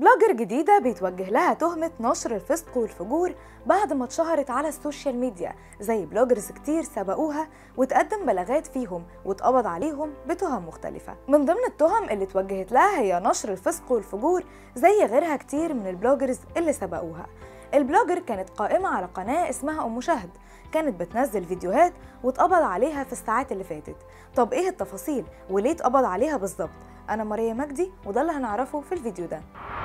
بلوجر جديدة بيتوجه لها تهمة نشر الفسق والفجور بعد ما اتشهرت على السوشيال ميديا زي بلوجرز كتير سبقوها وتقدم بلاغات فيهم واتقبض عليهم بتهم مختلفة من ضمن التهم اللي اتوجهت لها هي نشر الفسق والفجور زي غيرها كتير من البلوجرز اللي سبقوها البلوجر كانت قائمة على قناة اسمها أم شهد كانت بتنزل فيديوهات واتقبض عليها في الساعات اللي فاتت طب ايه التفاصيل وليه اتقبض عليها بالظبط انا ماريا مجدي وده اللي هنعرفه في الفيديو ده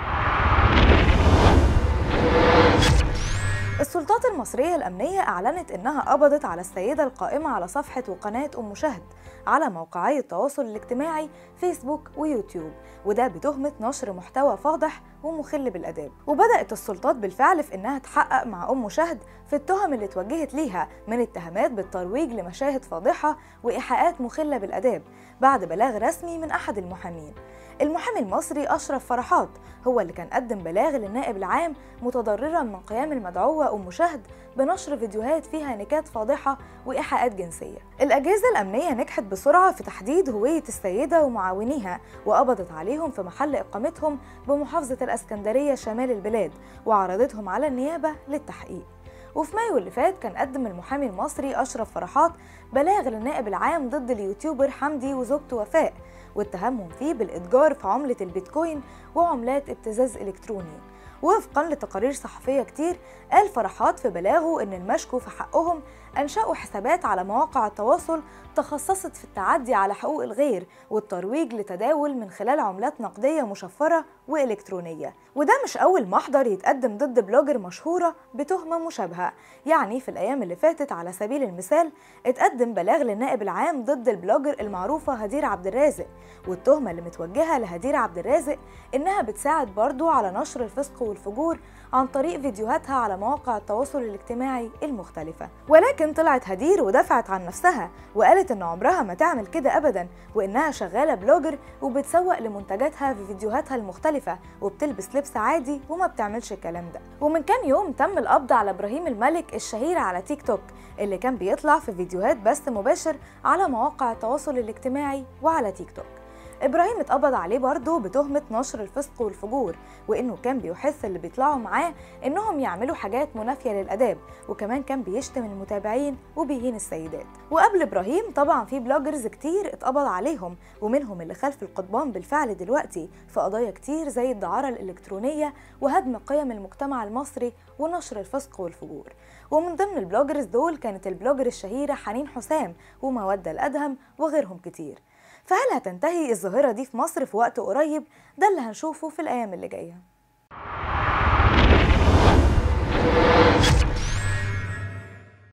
السلطات المصرية الأمنية أعلنت إنها قبضت على السيدة القائمة على صفحة وقناة أم شهد على موقعي التواصل الاجتماعي فيسبوك ويوتيوب وده بتهمة نشر محتوى فاضح ومخل بالآداب وبدأت السلطات بالفعل في إنها تحقق مع أم شهد في التهم اللي اتوجهت ليها من اتهامات بالترويج لمشاهد فاضحة وإيحاءات مخلة بالآداب بعد بلاغ رسمي من أحد المحامين المحامي المصري أشرف فرحات هو اللي كان قدم بلاغ للنائب العام متضررا من قيام المدعوة أم شهد بنشر فيديوهات فيها نكات فاضحة وإيحاءات جنسية الأجهزة الأمنية نجحت بسرعة في تحديد هوية السيدة ومعاونيها وقبضت عليهم في محل إقامتهم بمحافظة الأسكندرية شمال البلاد وعرضتهم على النيابة للتحقيق وفي مايو اللي فات كان قدم المحامي المصري أشرف فرحات بلاغ للنائب العام ضد اليوتيوبر حمدي وزوجته وفاء واتهمهم فيه بالإتجار في عملة البيتكوين وعملات ابتزاز إلكتروني وفقا لتقارير صحفية كتير قال فرحات في بلاغه إن المشكو في حقهم أنشأوا حسابات على مواقع التواصل تخصصت في التعدي على حقوق الغير والترويج لتداول من خلال عملات نقدية مشفرة وإلكترونية وده مش أول محضر يتقدم ضد بلوجر مشهورة بتهمة مشابهة يعني في الأيام اللي فاتت على سبيل المثال اتقدم بلاغ للنائب العام ضد البلوجر المعروفة هدير عبد الرازق والتهمة اللي متوجهة لهدير عبد الرازق إنها بتساعد برضو على نشر الفسق والفجور عن طريق فيديوهاتها على مواقع التواصل الاجتماعي المختلفة ولكن طلعت هدير ودافعت عن نفسها وقالت إن عمرها ما تعمل كده أبدا وإنها شغالة بلوجر وبتسوق لمنتجاتها في فيديوهاتها المختلفة وبتلبس لبس عادي وما بتعملش الكلام ده ومن كام يوم تم القبض على إبراهيم الملك الشهير على تيك توك اللي كان بيطلع في فيديوهات بث مباشر على مواقع التواصل الاجتماعي وعلى تيك توك ابراهيم اتقبض عليه برضه بتهمه نشر الفسق والفجور وانه كان بيحث اللي بيطلعوا معاه انهم يعملوا حاجات منافيه للاداب وكمان كان بيشتم المتابعين وبيهين السيدات وقبل ابراهيم طبعا في بلوجرز كتير اتقبض عليهم ومنهم اللي خلف القضبان بالفعل دلوقتي في قضايا كتير زي الدعاره الالكترونيه وهدم قيم المجتمع المصري ونشر الفسق والفجور ومن ضمن البلوجرز دول كانت البلوجر الشهيره حنين حسام وموده الادهم وغيرهم كتير فهل هتنتهي الظاهرة دي في مصر في وقت قريب؟ ده اللي هنشوفه في الأيام اللي جاية